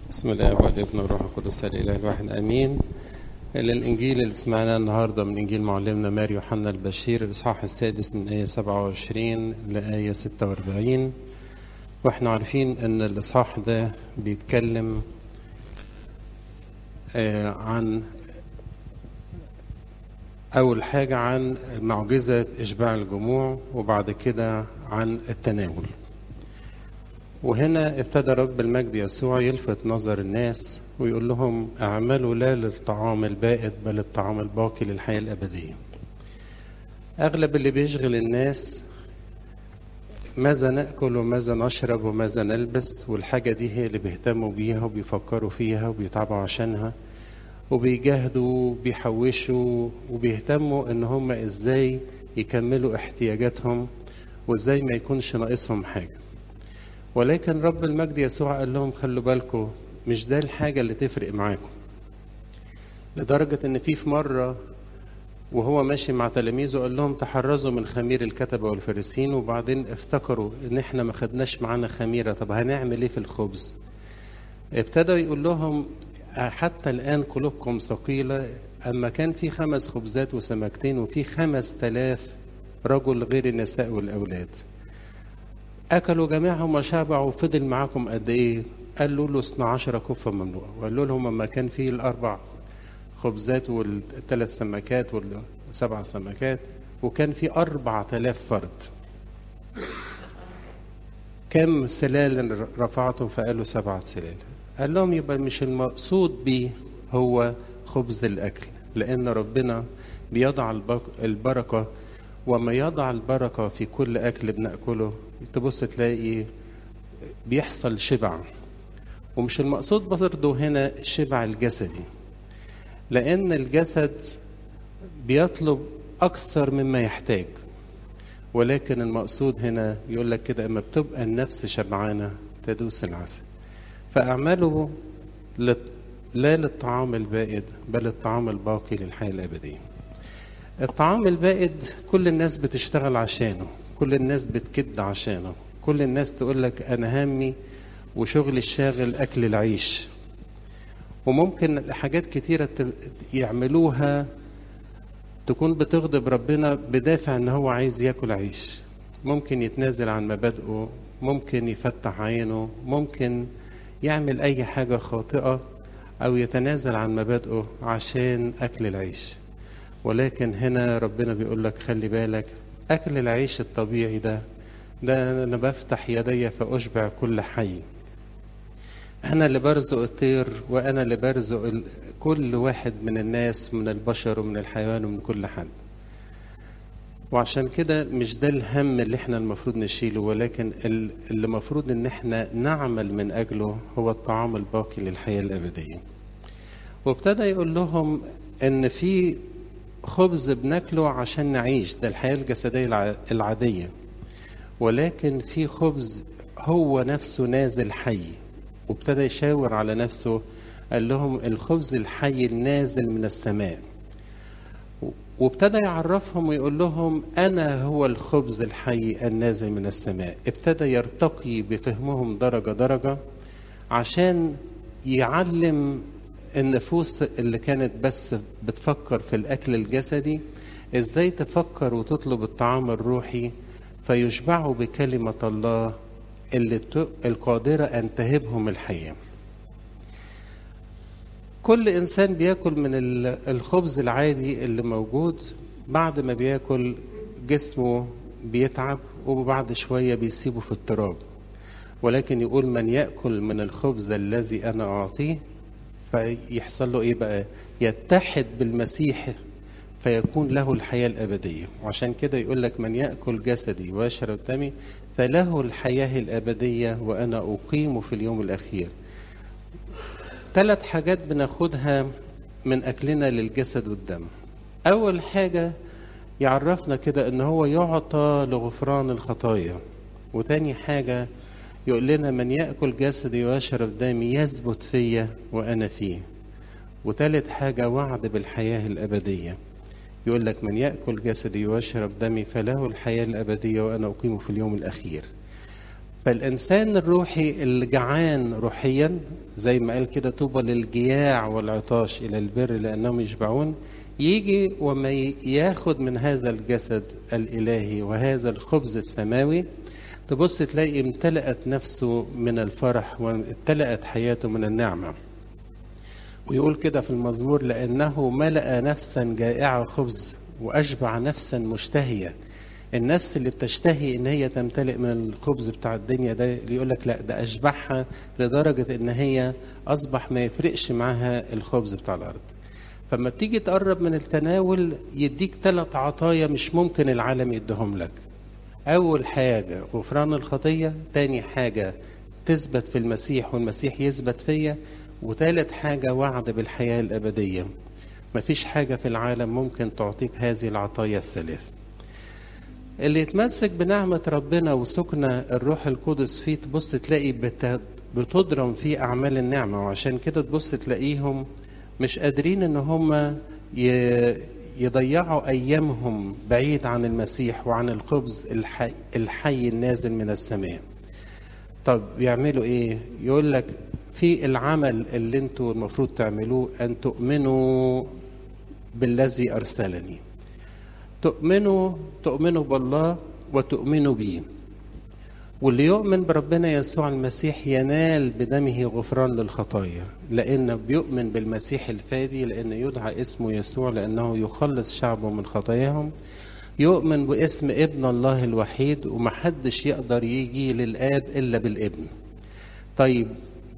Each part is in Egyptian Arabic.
بسم الله والابن والروح القدس الاله الواحد امين الانجيل اللي سمعناه النهارده من انجيل معلمنا ماري يوحنا البشير الاصحاح السادس من ايه 27 لايه 46 واحنا عارفين ان الاصحاح ده بيتكلم آه عن اول حاجه عن معجزه اشباع الجموع وبعد كده عن التناول وهنا ابتدى رب المجد يسوع يلفت نظر الناس ويقول لهم اعملوا لا للطعام البائد بل الطعام الباقي للحياة الأبدية أغلب اللي بيشغل الناس ماذا نأكل وماذا نشرب وماذا نلبس والحاجة دي هي اللي بيهتموا بيها وبيفكروا فيها وبيتعبوا عشانها وبيجاهدوا وبيحوشوا وبيهتموا ان هم ازاي يكملوا احتياجاتهم وازاي ما يكونش ناقصهم حاجه ولكن رب المجد يسوع قال لهم خلوا بالكم مش ده الحاجة اللي تفرق معاكم لدرجة ان في في مرة وهو ماشي مع تلاميذه قال لهم تحرزوا من خمير الكتبة والفريسين وبعدين افتكروا ان احنا ما خدناش معانا خميرة طب هنعمل ايه في الخبز ابتدى يقول لهم حتى الآن قلوبكم ثقيلة أما كان في خمس خبزات وسمكتين وفي خمس تلاف رجل غير النساء والأولاد أكلوا جميعهم وشبعوا فضل معاكم قد إيه؟ قالوا له 12 كفة ممنوعة وقالوا لهم لما كان فيه الأربع خبزات والثلاث سمكات والسبع سمكات وكان في أربعة آلاف فرد كم سلال رفعتم فقالوا سبعة سلال قال لهم يبقى مش المقصود به هو خبز الأكل لأن ربنا بيضع البركة وما يضع البركة في كل أكل بنأكله تبص تلاقي بيحصل شبع ومش المقصود برضه هنا الشبع الجسدي لأن الجسد بيطلب أكثر مما يحتاج ولكن المقصود هنا يقول لك كده اما بتبقى النفس شبعانة تدوس العسل فأعملوا لا للطعام البائد بل الطعام الباقي للحياة الأبدية الطعام البائد كل الناس بتشتغل عشانه كل الناس بتكد عشانه كل الناس تقول لك انا همي وشغلي الشاغل اكل العيش وممكن حاجات كتيرة يعملوها تكون بتغضب ربنا بدافع ان هو عايز ياكل عيش ممكن يتنازل عن مبادئه ممكن يفتح عينه ممكن يعمل اي حاجة خاطئة او يتنازل عن مبادئه عشان اكل العيش ولكن هنا ربنا بيقول لك خلي بالك أكل العيش الطبيعي ده ده أنا بفتح يدي فأشبع كل حي أنا اللي برزق الطير وأنا اللي برزق كل واحد من الناس من البشر ومن الحيوان ومن كل حد وعشان كده مش ده الهم اللي احنا المفروض نشيله ولكن اللي المفروض ان احنا نعمل من اجله هو الطعام الباقي للحياة الابدية وابتدى يقول لهم ان في خبز بناكله عشان نعيش ده الحياة الجسدية العادية ولكن في خبز هو نفسه نازل حي وابتدى يشاور على نفسه قال لهم الخبز الحي النازل من السماء وابتدى يعرفهم ويقول لهم أنا هو الخبز الحي النازل من السماء ابتدى يرتقي بفهمهم درجة درجة عشان يعلم النفوس اللي كانت بس بتفكر في الأكل الجسدي إزاي تفكر وتطلب الطعام الروحي فيشبعوا بكلمة الله اللي القادرة أن تهبهم الحياة كل إنسان بياكل من الخبز العادي اللي موجود بعد ما بياكل جسمه بيتعب وبعد شوية بيسيبه في التراب ولكن يقول من يأكل من الخبز الذي أنا أعطيه فيحصل له ايه بقى يتحد بالمسيح فيكون له الحياة الأبدية وعشان كده يقول لك من يأكل جسدي ويشرب دمي فله الحياة الأبدية وأنا أقيم في اليوم الأخير ثلاث حاجات بناخدها من أكلنا للجسد والدم أول حاجة يعرفنا كده إن هو يعطى لغفران الخطايا وتاني حاجة يقول لنا من يأكل جسدي ويشرب دمي يثبت فيا وأنا فيه وتالت حاجة وعد بالحياة الأبدية يقول لك من يأكل جسدي ويشرب دمي فله الحياة الأبدية وأنا أقيمه في اليوم الأخير فالإنسان الروحي اللي جعان روحيا زي ما قال كده طوبى للجياع والعطاش إلى البر لأنهم يشبعون يجي وما ياخد من هذا الجسد الإلهي وهذا الخبز السماوي تبص تلاقي امتلأت نفسه من الفرح وامتلأت حياته من النعمة ويقول كده في المزمور لأنه ملأ نفسا جائعة خبز وأشبع نفسا مشتهية النفس اللي بتشتهي ان هي تمتلئ من الخبز بتاع الدنيا ده اللي يقول لك لا ده اشبعها لدرجه ان هي اصبح ما يفرقش معاها الخبز بتاع الارض فما بتيجي تقرب من التناول يديك ثلاث عطايا مش ممكن العالم يديهم لك اول حاجه غفران الخطيه تاني حاجه تثبت في المسيح والمسيح يثبت فيا وثالث حاجه وعد بالحياه الابديه مفيش حاجه في العالم ممكن تعطيك هذه العطايا الثلاث اللي يتمسك بنعمة ربنا وسكن الروح القدس فيه تبص تلاقي بتضرم فيه أعمال النعمة وعشان كده تبص تلاقيهم مش قادرين إن هم يضيعوا أيامهم بعيد عن المسيح وعن الخبز الحي, الحي النازل من السماء طب يعملوا إيه؟ يقول لك في العمل اللي انتوا المفروض تعملوه أن تؤمنوا بالذي أرسلني تؤمنوا تؤمنوا بالله وتؤمنوا بيه واللي يؤمن بربنا يسوع المسيح ينال بدمه غفران للخطايا لأنه بيؤمن بالمسيح الفادي لأن يدعى اسمه يسوع لأنه يخلص شعبه من خطاياهم يؤمن باسم ابن الله الوحيد ومحدش يقدر يجي للآب إلا بالابن طيب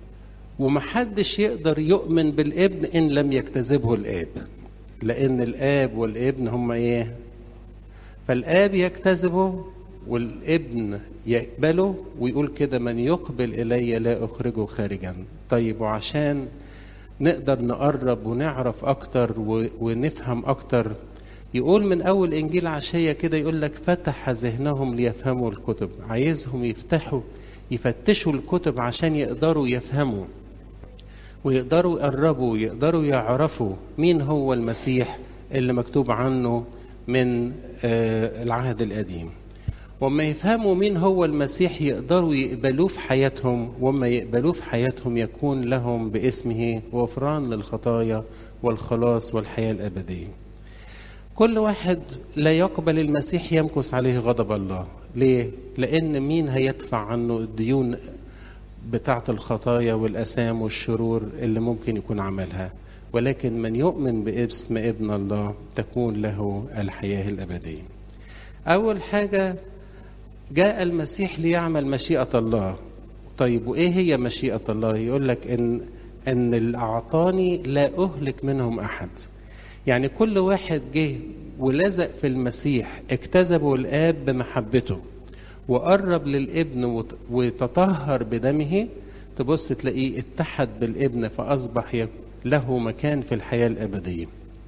ومحدش يقدر يؤمن بالابن إن لم يجتذبه الآب لأن الآب والابن هم إيه؟ فالآب يجتذبه والابن يقبله ويقول كده من يقبل إلي لا أخرجه خارجا طيب وعشان نقدر نقرب ونعرف أكتر ونفهم أكتر يقول من أول إنجيل عشية كده يقول لك فتح ذهنهم ليفهموا الكتب عايزهم يفتحوا يفتشوا الكتب عشان يقدروا يفهموا ويقدروا يقربوا يقدروا يعرفوا مين هو المسيح اللي مكتوب عنه من العهد القديم وما يفهموا مين هو المسيح يقدروا يقبلوه في حياتهم وما يقبلوه في حياتهم يكون لهم باسمه غفران للخطايا والخلاص والحياة الأبدية كل واحد لا يقبل المسيح يمكث عليه غضب الله ليه؟ لأن مين هيدفع عنه الديون بتاعة الخطايا والأسام والشرور اللي ممكن يكون عملها ولكن من يؤمن باسم ابن الله تكون له الحياة الأبدية أول حاجة جاء المسيح ليعمل مشيئة الله طيب وإيه هي مشيئة الله يقول لك إن أن اللي أعطاني لا أهلك منهم أحد يعني كل واحد جه ولزق في المسيح اكتسبه الآب بمحبته وقرب للابن وتطهر بدمه تبص تلاقيه اتحد بالابن فأصبح له مكان في الحياة الأبدية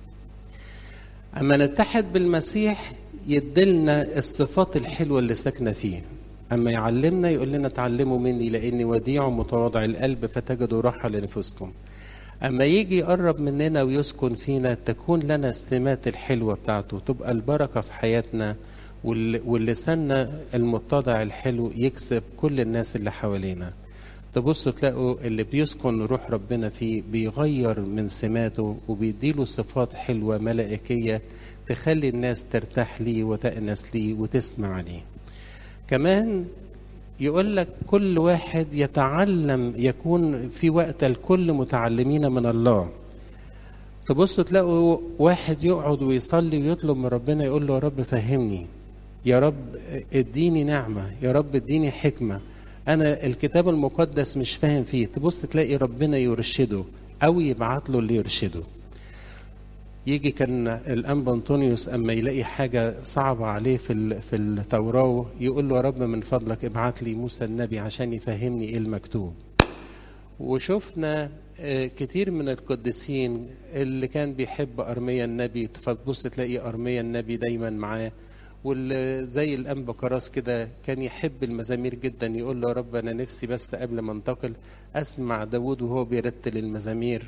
أما نتحد بالمسيح يدلنا الصفات الحلوة اللي ساكنة فيه أما يعلمنا يقول لنا تعلموا مني لأني وديع متواضع القلب فتجدوا راحة لنفوسكم أما يجي يقرب مننا ويسكن فينا تكون لنا السمات الحلوة بتاعته تبقى البركة في حياتنا واللسان المتضع الحلو يكسب كل الناس اللي حوالينا تبصوا تلاقوا اللي بيسكن روح ربنا فيه بيغير من سماته وبيديله صفات حلوة ملائكية تخلي الناس ترتاح ليه وتأنس ليه وتسمع ليه كمان يقول لك كل واحد يتعلم يكون في وقت الكل متعلمين من الله تبصوا تلاقوا واحد يقعد ويصلي ويطلب من ربنا يقول له يا رب فهمني يا رب اديني نعمة يا رب اديني حكمة أنا الكتاب المقدس مش فاهم فيه تبص تلاقي ربنا يرشده أو يبعت له اللي يرشده يجي كان الأنبا أنطونيوس أما يلاقي حاجة صعبة عليه في في التوراة يقول له يا رب من فضلك ابعت لي موسى النبي عشان يفهمني إيه المكتوب وشفنا كتير من القديسين اللي كان بيحب أرميا النبي فتبص تلاقي أرميا النبي دايما معاه واللي زي الأنبا كراس كده كان يحب المزامير جدا يقول له يا رب أنا نفسي بس قبل ما انتقل أسمع داود وهو بيرتل المزامير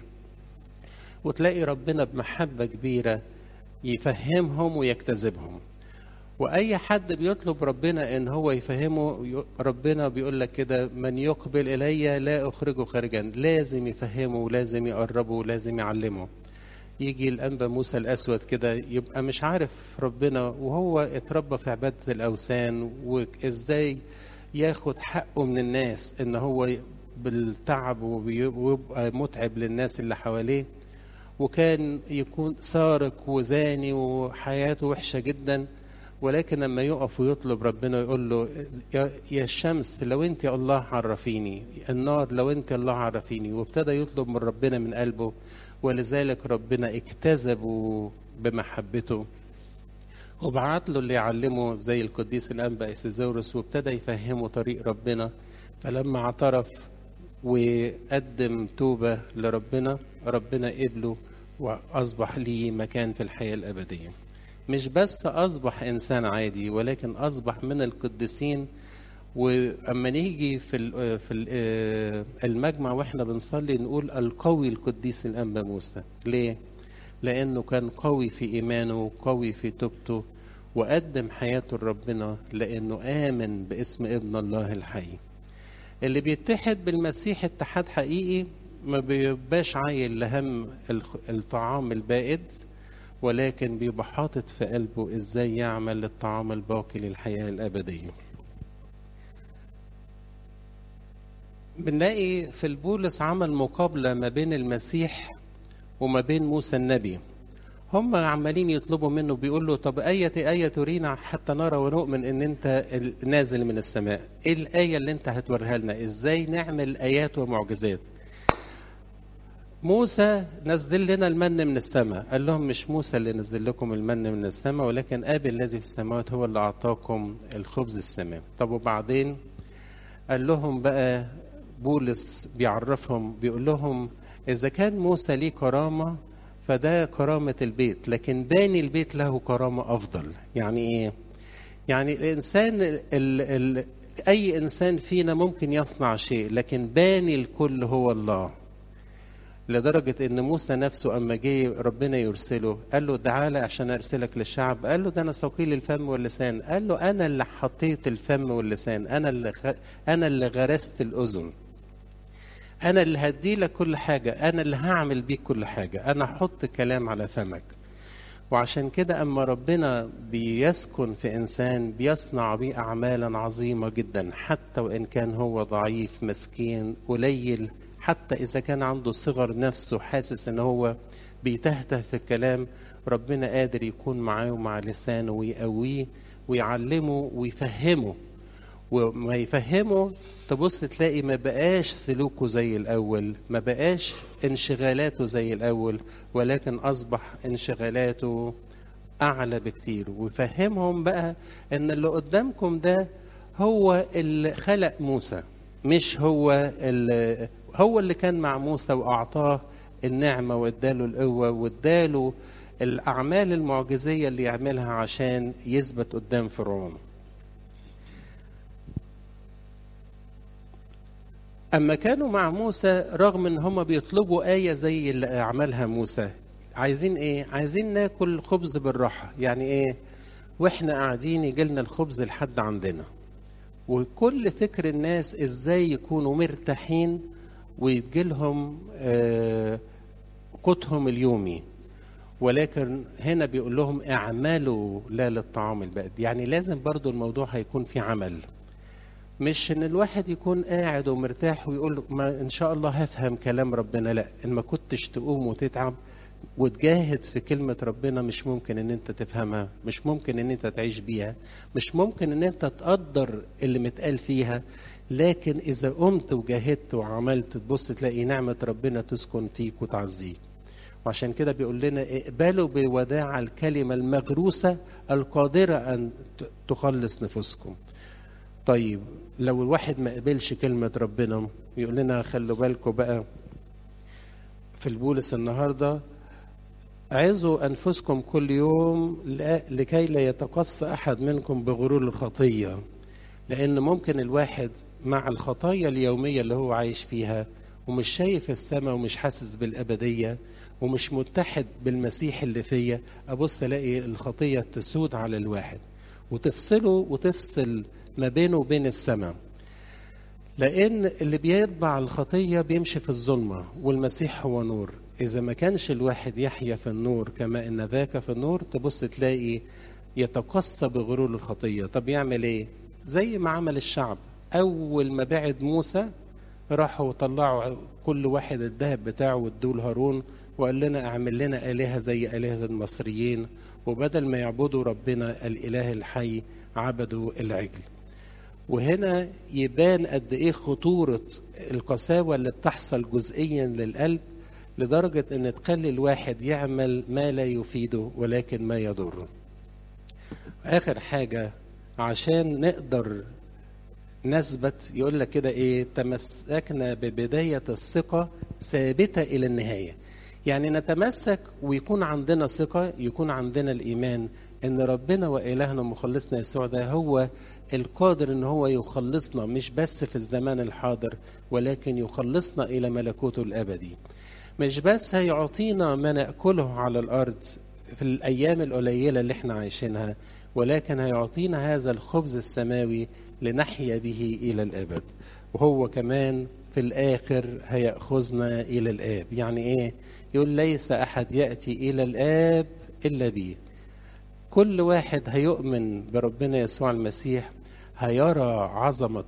وتلاقي ربنا بمحبة كبيرة يفهمهم ويجتذبهم واي حد بيطلب ربنا ان هو يفهمه ربنا بيقول لك كده من يقبل الي لا اخرجه خارجا لازم يفهمه ولازم يقربه ولازم يعلمه يجي الانبا موسى الاسود كده يبقى مش عارف ربنا وهو اتربى في عباده الاوثان وازاي ياخد حقه من الناس ان هو بالتعب ويبقى متعب للناس اللي حواليه وكان يكون سارق وزاني وحياته وحشه جدا ولكن لما يقف ويطلب ربنا يقول له يا الشمس لو انت الله عرفيني النار لو انت الله عرفيني وابتدى يطلب من ربنا من قلبه ولذلك ربنا اجتذبه بمحبته وبعت له اللي يعلمه زي القديس الانبا اسيزورس وابتدى يفهمه طريق ربنا فلما اعترف وقدم توبه لربنا ربنا قبله واصبح ليه مكان في الحياه الابديه مش بس اصبح انسان عادي ولكن اصبح من القديسين واما نيجي في في المجمع واحنا بنصلي نقول القوي القديس الانبا موسى ليه لانه كان قوي في ايمانه وقوي في توبته وقدم حياته لربنا لانه امن باسم ابن الله الحي اللي بيتحد بالمسيح اتحاد حقيقي ما بيبقاش عايل لهم الطعام البائد ولكن بيبقى حاطط في قلبه ازاي يعمل الطعام الباقي للحياه الابديه بنلاقي في البولس عمل مقابلة ما بين المسيح وما بين موسى النبي هم عمالين يطلبوا منه بيقول له طب آية آية ترينا حتى نرى ونؤمن إن أنت نازل من السماء إيه الآية اللي أنت هتوريها لنا إزاي نعمل آيات ومعجزات موسى نزل لنا المن من السماء قال لهم مش موسى اللي نزل لكم المن من السماء ولكن آب الذي في السماوات هو اللي أعطاكم الخبز السماء طب وبعدين قال لهم بقى بولس بيعرفهم بيقول لهم إذا كان موسى ليه كرامة فده كرامة البيت لكن باني البيت له كرامة أفضل يعني إيه؟ يعني الإنسان ال ال أي إنسان فينا ممكن يصنع شيء لكن باني الكل هو الله لدرجة إن موسى نفسه أما جه ربنا يرسله قال له تعالى عشان أرسلك للشعب قال له ده أنا ثقيل الفم واللسان قال له أنا اللي حطيت الفم واللسان أنا اللي خ... أنا اللي غرست الأذن أنا اللي هدي لك كل حاجة أنا اللي هعمل بيك كل حاجة أنا أحط كلام على فمك وعشان كده أما ربنا بيسكن في إنسان بيصنع بيه أعمالا عظيمة جدا حتى وإن كان هو ضعيف مسكين قليل حتى إذا كان عنده صغر نفسه حاسس إن هو بيتهته في الكلام ربنا قادر يكون معاه ومع لسانه ويقويه ويعلمه ويفهمه وما يفهمه تبص تلاقي ما بقاش سلوكه زي الأول ما بقاش انشغالاته زي الأول ولكن أصبح انشغالاته أعلى بكتير ويفهمهم بقى إن اللي قدامكم ده هو اللي خلق موسى مش هو اللي هو اللي كان مع موسى وأعطاه النعمة واداله القوة واداله الأعمال المعجزية اللي يعملها عشان يثبت قدام فرعون أما كانوا مع موسى رغم إن هم بيطلبوا آية زي اللي عملها موسى عايزين إيه؟ عايزين ناكل خبز بالراحة يعني إيه؟ وإحنا قاعدين يجي لنا الخبز لحد عندنا وكل فكر الناس إزاي يكونوا مرتاحين ويتجيلهم آه قوتهم اليومي ولكن هنا بيقول لهم اعملوا لا للطعام البائد يعني لازم برضو الموضوع هيكون في عمل مش ان الواحد يكون قاعد ومرتاح ويقول ما ان شاء الله هفهم كلام ربنا لا ان ما كنتش تقوم وتتعب وتجاهد في كلمة ربنا مش ممكن ان انت تفهمها مش ممكن ان انت تعيش بيها مش ممكن ان انت تقدر اللي متقال فيها لكن اذا قمت وجاهدت وعملت تبص تلاقي نعمة ربنا تسكن فيك وتعزيك وعشان كده بيقول لنا اقبلوا بوداع الكلمة المغروسة القادرة أن تخلص نفوسكم طيب لو الواحد ما قبلش كلمة ربنا يقول لنا خلوا بالكم بقى في البولس النهارده عظوا أنفسكم كل يوم لكي لا يتقص أحد منكم بغرور الخطية لأن ممكن الواحد مع الخطايا اليومية اللي هو عايش فيها ومش شايف السماء ومش حاسس بالأبدية ومش متحد بالمسيح اللي فيا أبص ألاقي الخطية تسود على الواحد وتفصله وتفصل ما بينه وبين السماء لأن اللي بيتبع الخطية بيمشي في الظلمة والمسيح هو نور إذا ما كانش الواحد يحيا في النور كما إن ذاك في النور تبص تلاقي يتقصى بغرور الخطية طب يعمل إيه زي ما عمل الشعب أول ما بعد موسى راحوا طلعوا كل واحد الذهب بتاعه وادوه لهارون وقال لنا اعمل لنا آلهة زي آلهة المصريين وبدل ما يعبدوا ربنا الإله الحي عبدوا العجل وهنا يبان قد ايه خطورة القساوة اللي بتحصل جزئيا للقلب لدرجة ان تخلي الواحد يعمل ما لا يفيده ولكن ما يضره اخر حاجة عشان نقدر نثبت يقول لك كده ايه تمسكنا ببداية الثقة ثابتة الى النهاية يعني نتمسك ويكون عندنا ثقة يكون عندنا الإيمان إن ربنا وإلهنا مخلصنا يسوع ده هو القادر إن هو يخلصنا مش بس في الزمان الحاضر ولكن يخلصنا إلى ملكوته الأبدي مش بس هيعطينا ما نأكله على الأرض في الأيام القليلة اللي احنا عايشينها ولكن هيعطينا هذا الخبز السماوي لنحيا به إلى الأبد وهو كمان في الآخر هيأخذنا إلى الآب يعني إيه؟ يقول ليس أحد يأتي إلى الآب إلا بي كل واحد هيؤمن بربنا يسوع المسيح هيرى عظمة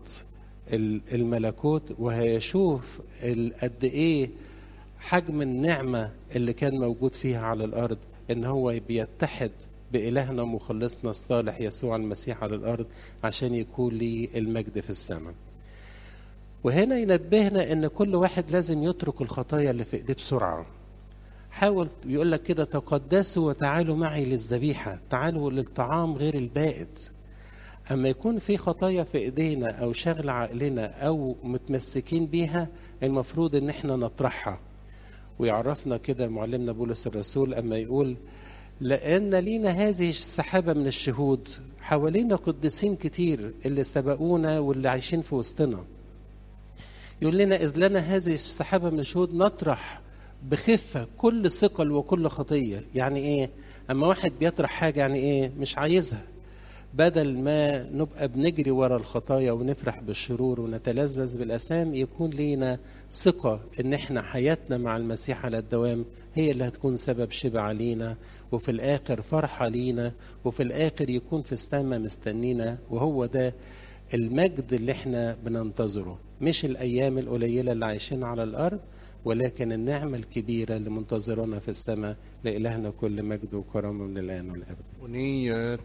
الملكوت وهيشوف قد إيه حجم النعمة اللي كان موجود فيها على الأرض إن هو بيتحد بإلهنا ومخلصنا الصالح يسوع المسيح على الأرض عشان يكون لي المجد في السماء وهنا ينبهنا ان كل واحد لازم يترك الخطايا اللي في ايديه بسرعه حاول يقول لك كده تقدسوا وتعالوا معي للذبيحه تعالوا للطعام غير البائد اما يكون في خطايا في ايدينا او شغل عقلنا او متمسكين بيها المفروض ان احنا نطرحها ويعرفنا كده معلمنا بولس الرسول اما يقول لان لينا هذه السحابه من الشهود حوالينا قديسين كتير اللي سبقونا واللي عايشين في وسطنا يقول لنا إذ لنا هذه السحابة من الشهود نطرح بخفة كل ثقل وكل خطية يعني إيه أما واحد بيطرح حاجة يعني إيه مش عايزها بدل ما نبقى بنجري ورا الخطايا ونفرح بالشرور ونتلذذ بالأسام يكون لينا ثقة إن إحنا حياتنا مع المسيح على الدوام هي اللي هتكون سبب شبع لينا وفي الآخر فرحة لينا وفي الآخر يكون في السماء مستنينا وهو ده المجد اللي احنا بننتظره مش الايام القليله اللي عايشين على الارض ولكن النعمه الكبيره اللي منتظرانا في السماء لالهنا كل مجد وكرامه من الان والابد ونية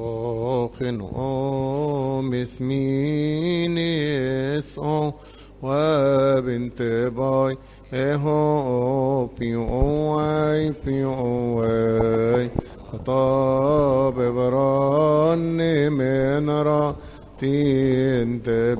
خنقوم اسمين اسقو وبنت باي اهو بيوي بيوي خطاب بران من را تين